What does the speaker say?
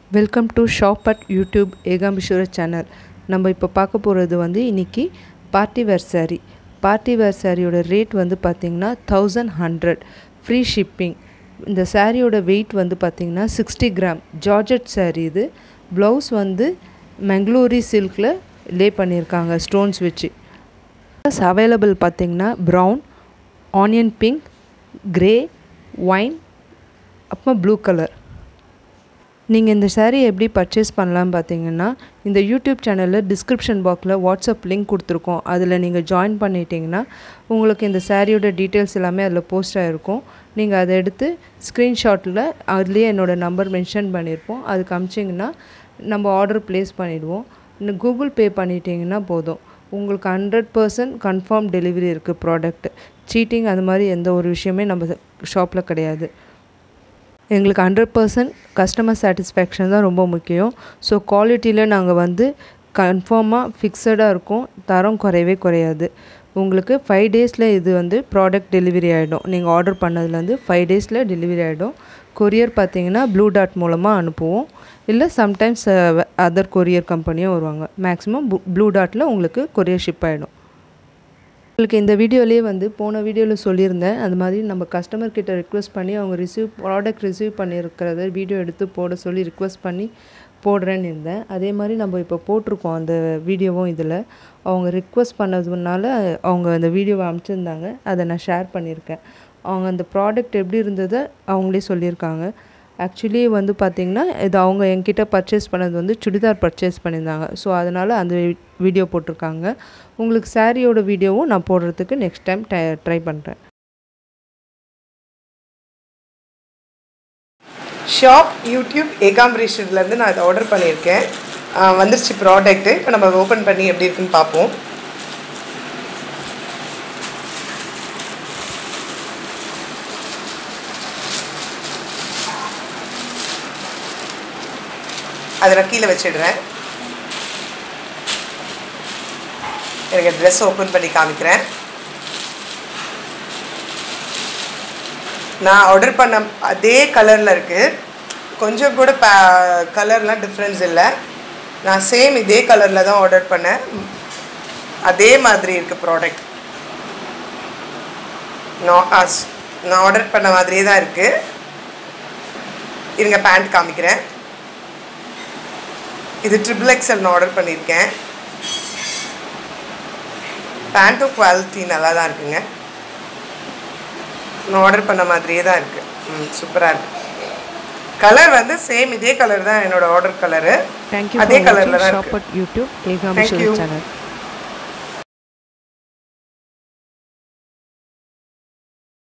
Welcome to shop at YouTube ஏகாம்பிஷுர channel நம்ம இப்போ பார்க்க போகிறது வந்து இன்றைக்கி party wear saree party wear சாரியோட ரேட் வந்து பார்த்திங்கன்னா தௌசண்ட் ஹண்ட்ரட் ஃப்ரீ ஷிப்பிங் இந்த சாரியோட வெயிட் வந்து பார்த்திங்கன்னா சிக்ஸ்டி கிராம் ஜார்ஜட் saree இது ப்ளவுஸ் வந்து மங்களூரி சில்கில் லே பண்ணியிருக்காங்க ஸ்டோன்ஸ் வச்சு அவைலபிள் பார்த்திங்கன்னா brown onion pink grey wine அப்புறம் ப்ளூ கலர் நீங்கள் இந்த saree எப்படி பர்ச்சேஸ் பண்ணலான்னு பார்த்தீங்கன்னா இந்த யூடியூப் சேனலில் டிஸ்கிரிப்ஷன் பாக்ஸில் வாட்ஸ்அப் லிங்க் கொடுத்துருக்கோம் அதில் நீங்கள் ஜாயின் பண்ணிட்டீங்கன்னா உங்களுக்கு இந்த சாரியோட டீட்டெயில்ஸ் எல்லாமே அதில் போஸ்ட் ஆகிருக்கும் நீங்கள் அதை எடுத்து ஸ்க்ரீன்ஷாட்டில் அதுலேயே என்னோடய நம்பர் மென்ஷன் பண்ணியிருப்போம் அதுக்கு அமிச்சிங்கன்னா நம்ம ஆர்டர் ப்ளேஸ் பண்ணிவிடுவோம் இன்னும் கூகுள் பே பண்ணிட்டீங்கன்னா போதும் உங்களுக்கு ஹண்ட்ரட் பர்சன்ட் கன்ஃபார்ம் டெலிவரி இருக்குது ப்ராடக்ட் சீட்டிங் அது மாதிரி எந்த ஒரு விஷயமே நம்ம ஷாப்பில் கிடையாது எங்களுக்கு ஹண்ட்ரட் பர்சன்ட் கஸ்டமர் சாட்டிஸ்ஃபேக்ஷன் தான் ரொம்ப முக்கியம் ஸோ குவாலிட்டியில் நாங்கள் வந்து கன்ஃபார்மாக ஃபிக்ஸடாக இருக்கும் தரம் குறையவே குறையாது உங்களுக்கு ஃபைவ் டேஸில் இது வந்து ப்ராடக்ட் டெலிவரி ஆகிடும் நீங்கள் ஆர்டர் பண்ணதுலேருந்து ஃபைவ் டேஸில் டெலிவரி ஆகிடும் கொரியர் பார்த்தீங்கன்னா ப்ளூ டாட் மூலமாக அனுப்புவோம் இல்லை சம்டைம்ஸ் அதர் கொரியர் கம்பெனியும் வருவாங்க மேக்ஸிமம் ப்ளூ டாட்டில் உங்களுக்கு கொரியர் ஷிப் ஆகிடும் உங்களுக்கு இந்த வீடியோலேயே வந்து போன வீடியோவில் சொல்லியிருந்தேன் அது மாதிரி நம்ம கஸ்டமர் கிட்ட ரிக்வெஸ்ட் பண்ணி அவங்க ரிசீவ் ப்ராடக்ட் ரிசீவ் பண்ணியிருக்கிறத வீடியோ எடுத்து போட சொல்லி ரிக்வெஸ்ட் பண்ணி போடுறேன்னு இருந்தேன் அதே மாதிரி நம்ம இப்போ போட்டிருக்கோம் அந்த வீடியோவும் இதில் அவங்க ரிக்வெஸ்ட் பண்ணதுனால அவங்க அந்த வீடியோவை அனுப்பிச்சிருந்தாங்க அதை நான் ஷேர் பண்ணியிருக்கேன் அவங்க அந்த ப்ராடக்ட் எப்படி இருந்ததை அவங்களே சொல்லியிருக்காங்க ஆக்சுவலி வந்து பார்த்திங்கன்னா இது அவங்க என்கிட்ட பர்ச்சேஸ் பண்ணது வந்து சுடிதார் பர்ச்சேஸ் பண்ணியிருந்தாங்க ஸோ அதனால் அந்த வீடியோ போட்டிருக்காங்க உங்களுக்கு சாரியோட வீடியோவும் நான் போடுறதுக்கு நெக்ஸ்ட் டைம் ட்ரை பண்ணுறேன் ஷாப் யூடியூப் ஏகாம்பரேஷன்லேருந்து நான் இதை ஆர்டர் பண்ணியிருக்கேன் வந்துருச்சு ப்ராடக்ட்டு இப்போ நம்ம ஓப்பன் பண்ணி எப்படி இருக்குன்னு பார்ப்போம் அதை நான் கீழே வச்சிடுறேன் எனக்கு ட்ரெஸ் ஓப்பன் பண்ணி காமிக்கிறேன் நான் ஆர்டர் பண்ண அதே கலரில் இருக்குது கொஞ்சம் கூட ப கலர்லாம் டிஃப்ரென்ஸ் இல்லை நான் சேம் இதே கலரில் தான் ஆர்டர் பண்ணேன் அதே மாதிரி இருக்குது ப்ராடக்ட் நான் நான் ஆர்டர் பண்ண மாதிரியே தான் இருக்குது இருங்க பேண்ட் காமிக்கிறேன் இது ட்ரிபிள் எக்ஸல் நான் ஆர்டர் பண்ணியிருக்கேன் பேண்ட்டும் குவாலிட்டி நல்லா தான் இருக்குங்க நான் ஆர்டர் பண்ண மாதிரியே தான் இருக்குது ம் சூப்பராக இருக்குது கலர் வந்து சேம் இதே கலர் தான் என்னோட ஆர்டர் கலரு தேங்க்யூ அதே கலரில் தான் ஷாப் இருக்குது அட் யூடியூப் Thank ஏகாம்பிஷுர you. சேனல்